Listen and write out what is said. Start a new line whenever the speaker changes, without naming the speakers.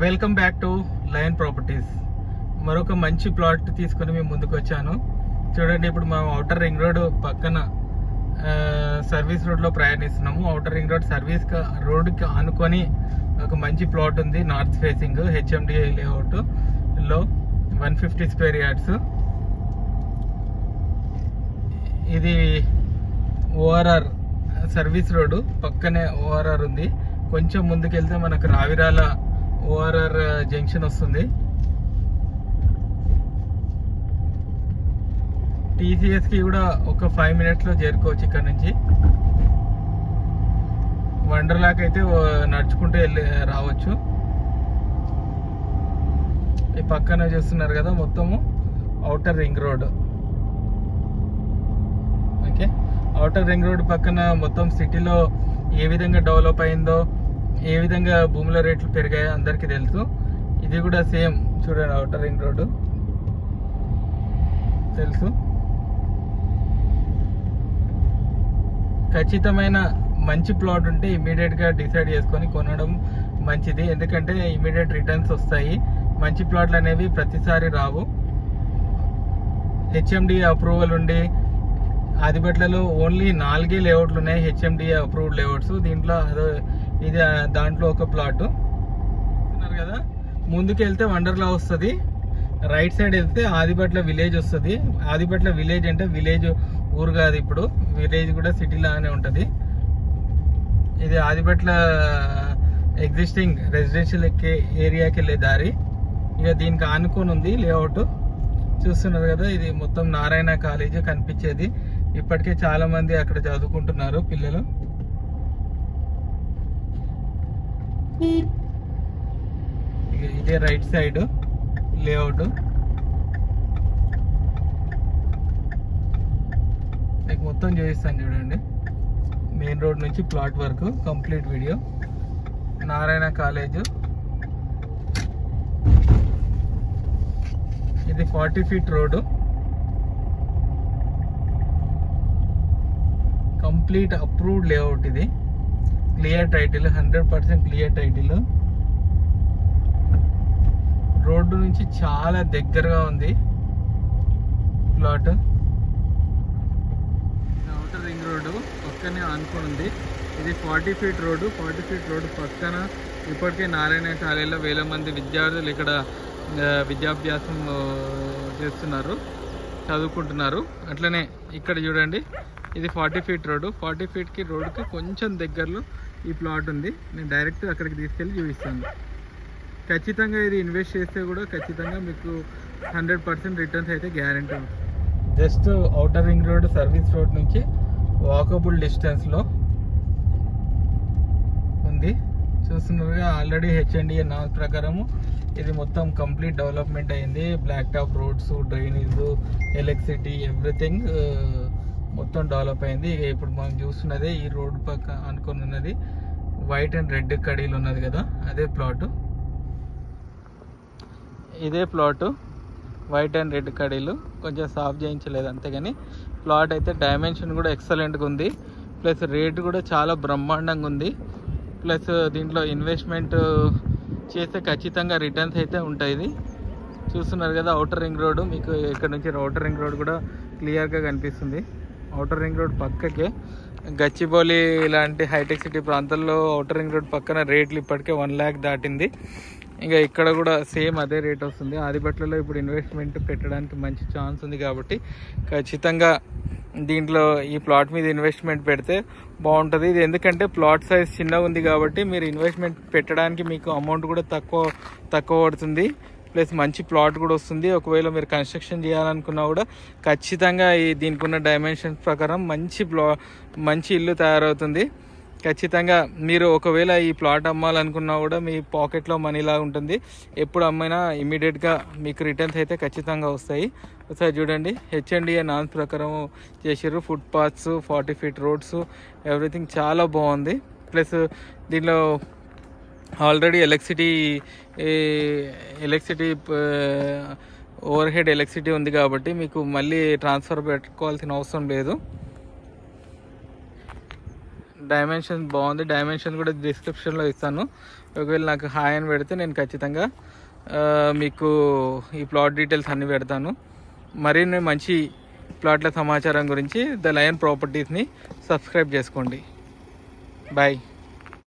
welcome back to Lion Properties మరొక మంచి plot తీసుకొని మేము ముందుకు వచ్చాను చూడండి ఇప్పుడు మనం అవుటర్ రింగ్ రోడ్ పక్కన ఆ, సర్వీస్ రోడ్ లో ప్రయాణిస్తున్నాము అవుటర్ రింగ్ రోడ్ సర్వీస్ క- రోడ్ కి ఆనుకొని ఒక మంచి ప్లాట్ ఉంది నార్త్ ఫేసింగ్ హెచ్ఎండిఐ లేఅవుట్ లో వన్ ఫిఫ్టీ స్క్వేర్ యార్డ్స్ ఇది ఓఆర్ఆర్ సర్వీస్ రోడ్ పక్కనే ఓఆర్ఆర్ ఉంది కొంచెం ముందుకెళ్తే మనకు రావిరాల ఓఆర్ఆర్ జంక్షన్ వస్తుంది టీసీఎస్ కి కూడా ఒక ఫైవ్ మినిట్స్ లో చేరుకోవచ్చు ఇక్కడ నుంచి వండర్లాక్ అయితే ఓ నడుచుకుంటూ వెళ్ళి రావచ్చు ఈ పక్కన చూస్తున్నారు కదా మొత్తము outer ring road okay outer ring road పక్కన మొత్తం సిటీలో ఏ విధంగా డెవలప్ అయిందో ఏ విధంగా భూముల రేట్లు పెరిగాయో అందరికీ తెలుసు ఇది కూడా సేమ్ చూడండి అవుటర్ రింగ్ రోడ్ తెలుసు ఖచ్చితమైన మంచి ప్లాట్ ఉంటే ఇమీడియట్ గా డిసైడ్ చేసుకొని కొనడం మంచిది ఎందుకంటే ఇమీడియట్ రిటర్న్స్ వస్తాయి మంచి ప్లాట్లు అనేవి ప్రతిసారి రావు హెచ్ఎండి అప్రూవల్ ఉండి ఆదిబట్లలో ఓన్లీ నాలుగే లేఅవుట్లు ఉన్నాయి హెచ్ఎండి అప్రూవ్డ్ లేఅవుట్స్ దీంట్లో అదో ఇది ఆ, దాంట్లో ఒక ప్లాట్ చూస్తున్నారు కదా ముందుకు వెళ్తే వండర్లా వస్తుంది రైట్ సైడ్ వెళ్తే ఆదిబట్ల విలేజ్ వస్తుంది ఆదిబట్ల విలేజ్ అంటే విలేజ్ ఊరు కాదు ఇప్పుడు విలేజ్ కూడా సిటీ లాగానే ఉంటుంది ఇది ఆదిబట్ల ఎగ్జిస్టింగ్ రెసిడెన్షియల్ ఏరియాకి వెళ్ళే దారి ఇక దీనికి ఆనుకొని ఉంది లేఅవుట్ చూస్తున్నారు కదా ఇది మొత్తం నారాయణ కాలేజ్ కనిపించేది ఇప్పటికే చాలా మంది అక్కడ చదువుకుంటున్నారు పిల్లలు ఇక ఇదే రైట్ సైడ్ లేఅవుట్ మీకు మొత్తం చూపిస్తాను చూడండి మెయిన్ రోడ్ నుంచి ప్లాట్ వరకు కంప్లీట్ వీడియో నారాయణ కాలేజ్ ఇది forty feet road complete approved layout ఇది clear title hundred percent clear title road నుంచి చాలా దగ్గరగా ఉంది ప్లాట్ అవుటర్ రింగ్ రోడ్డు పక్కనే ఆనుకొని ఉంది ఇది forty feet road forty feet road పక్కన ఇప్పటికే నారాయణ కాలేజీలో వేల మంది విద్యార్థులు ఇక్కడ ఆ, విద్యాభ్యాసం ఆ, చేస్తున్నారు చదువుకుంటున్నారు అట్లనే ఇక్కడ చూడండి ఇది ఫార్టీ ఫీట్ రోడ్డు ఫార్టీ ఫీట్కి రోడ్డుకి కొంచెం దగ్గరలో ఈ ప్లాట్ ఉంది నేను డైరెక్ట్ అక్కడికి తీసుకెళ్ళి చూపిస్తాను ఖచ్చితంగా ఇది ఇన్వెస్ట్ చేస్తే కూడా ఖచ్చితంగా మీకు హండ్రెడ్ పర్సెంట్ రిటర్న్స్ అయితే గ్యారంటీ ఉంటుంది just outer ring road service road నుంచి వాకబుల్ డిస్టెన్స్లో ఉంది చూస్తున్నారుగా ఆల్రెడీ హెచ్ఎండిఏ నా ప్రకారము ఇది మొత్తం కంప్లీట్ డెవలప్మెంట్ అయింది black top roads drainage electricity everything మొత్తం డెవలప్ అయింది ఇక ఇప్పుడు మనం చూస్తున్నదే ఈ రోడ్ పక్క అనుకుని ఉన్నది వైట్ అండ్ రెడ్ కడీలు ఉన్నది కదా అదే ప్లాట్ ఇదే ప్లాట్ వైట్ అండ్ రెడ్ కడీలు కొంచెం సాఫ్ చేయించలేదు అంతేగాని ప్లాట్ అయితే డైమెన్షన్ కూడా ఎక్సలెంట్గా ఉంది ప్లస్ రేట్ కూడా చాలా బ్రహ్మాండంగా ఉంది ప్లస్ దీంట్లో ఇన్వెస్ట్మెంట్ చేస్తే ఖచ్చితంగా రిటర్న్స్ అయితే ఉంటాయి చూస్తున్నారు కదా అవుటర్ రింగ్ రోడ్ మీకు ఇక్కడ నుంచి అవుటర్ రింగ్ రోడ్ కూడా క్లియర్గా కనిపిస్తుంది అవుటర్ రింగ్ రోడ్ పక్కకే గచ్చిబౌలి ఇలాంటి హైటెక్ సిటీ ప్రాంతాల్లో అవుటర్ రింగ్ రోడ్ పక్కన రేట్లు ఇప్పటికే వన్ ల్యాక్ దాటింది ఇంకా ఇక్కడ కూడా సేమ్ అదే రేట్ వస్తుంది ఆదిబట్లలో ఇప్పుడు ఇన్వెస్ట్మెంట్ పెట్టడానికి మంచి ఛాన్స్ ఉంది కాబట్టి ఖచ్చితంగా దీంట్లో ఈ ప్లాట్ మీద ఇన్వెస్ట్మెంట్ పెడితే బాగుంటుంది ఇది ఎందుకంటే ప్లాట్ సైజ్ చిన్నగా ఉంది కాబట్టి మీరు ఇన్వెస్ట్మెంట్ పెట్టడానికి మీకు అమౌంట్ కూడా తక్కువ తక్కువ పడుతుంది ప్లస్ మంచి ప్లాట్ కూడా వస్తుంది ఒకవేళ మీరు కన్స్ట్రక్షన్ చేయాలనుకున్నా కూడా ఖచ్చితంగా ఈ దీనికి ఉన్న డైమెన్షన్స్ ప్రకారం మంచి ప్లా మంచి ఇల్లు తయారవుతుంది ఖచ్చితంగా మీరు ఒకవేళ ఈ ప్లాట్ అమ్మాలనుకున్నా కూడా మీ పాకెట్లో మనీలా ఉంటుంది ఎప్పుడు అమ్మైనా ఇమీడియట్గా మీకు రిటర్న్స్ అయితే ఖచ్చితంగా వస్తాయి ఒకసారి చూడండి హెచ్ఎండిఏ నాన్స్ ప్రకారం చేసారు footpaths forty feet roads everything చాలా బాగుంది ప్లస్ దీనిలో already electricity electricity overhead electricity ఉంది కాబట్టి మీకు మళ్ళీ ట్రాన్స్ఫర్ పెట్టుకోవాల్సిన అవసరం లేదు డైమెన్షన్ బాగుంది డైమెన్షన్ కూడా డిస్క్రిప్షన్లో ఇస్తాను ఒకవేళ నాకు హాయ్ అని పెడితే నేను ఖచ్చితంగా ఆ, మీకు ఈ ప్లాట్ డీటెయిల్స్ అన్నీ పెడతాను మరిన్ని మంచి ప్లాట్ల సమాచారం గురించి ద లయన్ ప్రాపర్టీస్ని సబ్స్క్రైబ్ చేసుకోండి బాయ్